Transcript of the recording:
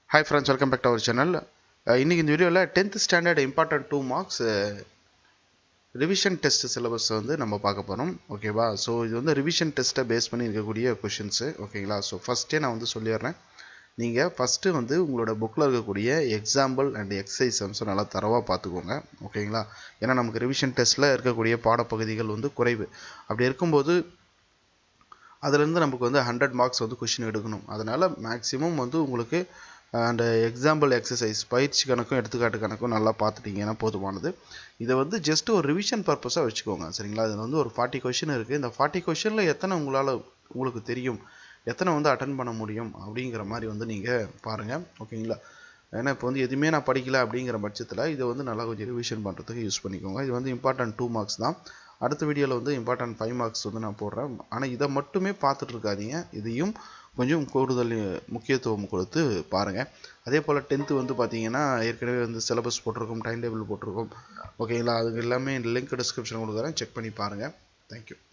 hi friends welcome back to our channel இன்றைக்கி இந்த வீடியோவில் tenth standard important two marks revision test syllabus வந்து நம்ம பார்க்க போகிறோம் ஓகேவா ஸோ இது வந்து ரிவிஷன் டெஸ்ட்டை பேஸ் பண்ணி இருக்கக்கூடிய கொஷின்ஸு ஓகேங்களா ஸோ ஃபஸ்ட்டே நான் வந்து சொல்லிடுறேன் நீங்கள் ஃபஸ்ட்டு வந்து உங்களோட புக்கில் இருக்கக்கூடிய எக்ஸாம்பிள் அண்ட் எக்ஸசைஸ் வந்து நல்லா தரவாக பார்த்துக்கோங்க ஓகேங்களா ஏன்னா நமக்கு ரிவிஷன் டெஸ்ட்டில் இருக்கக்கூடிய பாடப்பகுதிகள் வந்து குறைவு அப்படி இருக்கும்போது அதுலேருந்து நமக்கு வந்து ஹண்ட்ரட் மார்க்ஸ் வந்து கொஷின் எடுக்கணும் அதனால் மேக்ஸிமம் வந்து உங்களுக்கு அந்த எக்ஸாம்பிள் எக்ஸசைஸ் பயிற்சி கணக்கும் எடுத்துக்காட்டு கணக்கும் நல்லா பார்த்துட்டிங்கன்னா போதுமானது இதை வந்து ஜஸ்ட் ஒரு ரிவிஷன் பர்பஸாக வச்சுக்கோங்க சரிங்களா இதில் வந்து ஒரு ஃபார்ட்டி கொஷின் இருக்குது இந்த ஃபார்ட்டி கொஷினில் எத்தனை உங்களால் உங்களுக்கு தெரியும் எத்தனை வந்து அட்டன் பண்ண முடியும் அப்படிங்கிற மாதிரி வந்து நீங்கள் பாருங்கள் ஓகேங்களா ஏன்னா இப்போ வந்து எதுவுமே நான் படிக்கல அப்படிங்கிற பட்சத்தில் இதை வந்து நல்லா கொஞ்சம் ரிவிஷன் பண்ணுறதுக்கு யூஸ் பண்ணிக்கோங்க இது வந்து இம்பார்ட்டன்ட் டூ மார்க்ஸ் தான் அடுத்த வீடியோவில் வந்து இம்பார்ட்டன்ட் ஃபைவ் மார்க்ஸ் வந்து நான் போடுறேன் ஆனால் இதை மட்டுமே பார்த்துட்டு இருக்காதீங்க இதையும் கொஞ்சம் கூடுதல் முக்கியத்துவம் கொடுத்து பாருங்கள் அதே போல் டென்த்து வந்து பார்த்தீங்கன்னா ஏற்கனவே வந்து சிலபஸ் போட்டிருக்கோம் டைம் டேபிள் போட்டிருக்கோம் ஓகேங்களா அதுக்கு எல்லாமே லிங்க் டிஸ்கிரிப்ஷன் கொடுக்குறேன் செக் பண்ணி பாருங்கள் தேங்க்யூ